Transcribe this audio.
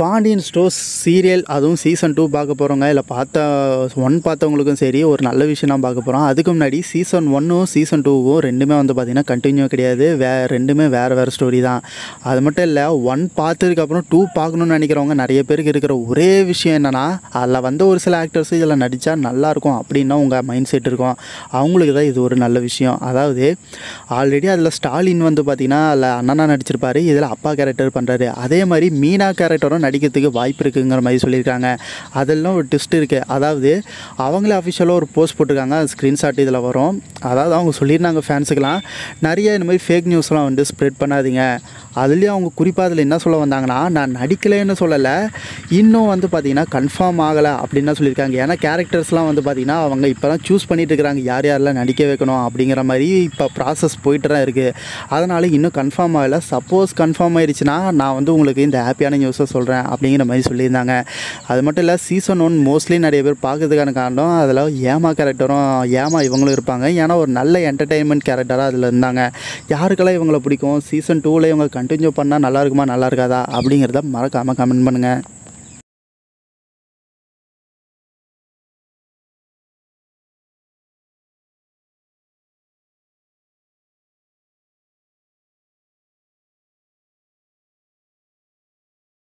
Pandian Stores serial அதுவும் season two பார்க்க போகிறவங்க இல்லை பார்த்த ஒன் பார்த்தவங்களுக்கும் சரி ஒரு நல்ல விஷயம் தான் பார்க்க போகிறோம் அதுக்கு முன்னாடி சீசன் ஒன்னும் சீசன் டூவும் ரெண்டுமே வந்து பார்த்திங்கன்னா கண்டினியூ கிடையாது வே ரெண்டுமே வேறு வேறு ஸ்டோரி தான் அது மட்டும் இல்லை ஒன் பார்த்ததுக்கப்புறம் டூ பார்க்கணுன்னு நினைக்கிறவங்க நிறைய பேருக்கு இருக்கிற ஒரே விஷயம் என்னென்னா அதில் வந்த ஒரு சில ஆக்டர்ஸ் இதில் நடித்தா நல்லாயிருக்கும் அப்படின்னா உங்கள் மைண்ட் செட் இருக்கும் அவங்களுக்கு தான் இது ஒரு நல்ல விஷயம் அதாவது ஆல்ரெடி அதில் ஸ்டாலின் வந்து பார்த்திங்கன்னா அதில் அண்ணனா நடிச்சிருப்பாரு இதில் அப்பா கேரக்டர் பண்ணுறாரு அதே மாதிரி மீனா கேரக்டரும் நடிக்கிறதுக்கு வாய்ப்பு இருக்குங்கிற மாதிரி சொல்லியிருக்காங்க அதெல்லாம் ஒரு ட்விஸ்ட் இருக்குது அதாவது அவங்களே அஃபிஷியலாக ஒரு போஸ்ட் போட்டிருக்காங்க ஸ்க்ரீன்ஷாட் இதில் வரும் அதாவது அவங்க சொல்லியிருந்தாங்க ஃபேன்ஸுக்கெலாம் நிறைய இந்த மாதிரி ஃபேக் நியூஸ்லாம் வந்து ஸ்ப்ரெட் பண்ணாதீங்க அதுலேயும் அவங்க குறிப்பாக அதில் என்ன சொல்ல வந்தாங்கன்னா நான் நடிக்கலைன்னு சொல்லலை இன்னும் வந்து பார்த்திங்கன்னா கன்ஃபார்ம் ஆகலை அப்படின்னு தான் சொல்லியிருக்காங்க ஏன்னா கேரக்டர்ஸ்லாம் வந்து பார்த்திங்கன்னா அவங்க இப்போ தான் சூஸ் பண்ணிட்டு இருக்கிறாங்க யார் யாரெல்லாம் நடிக்க வைக்கணும் அப்படிங்கிற மாதிரி இப்போ ப்ராசஸ் போயிட்டு தான் இருக்குது அதனால் இன்னும் கன்ஃபார்ம் ஆகலை சப்போஸ் கன்ஃபார்ம் ஆயிடுச்சுன்னா நான் வந்து உங்களுக்கு இந்த ஹாப்பியான நியூஸை சொல்கிறேன் அப்படிங்கிற மாதிரி சொல்லியிருந்தாங்க அது மட்டும் இல்லை சீசன் ஒன் மோஸ்ட்லி நிறைய பேர் பார்க்கறதுக்கான காரணம் அதில் ஏமா கேரக்டரும் ஏமா இவங்களும் இருப்பாங்க ஏன்னா ஒரு நல்ல என்டர்டெயின்மெண்ட் கேரக்டராக அதில் இருந்தாங்க யாருக்கெல்லாம் இவங்களை பிடிக்கும் சீசன் டூவில் இவங்க கண்டினியூ பண்ணால் நல்லா இருக்குமா நல்லா இருக்காதா அப்படிங்கிறத மறக்காமல் கமெண்ட் பண்ணுங்கள்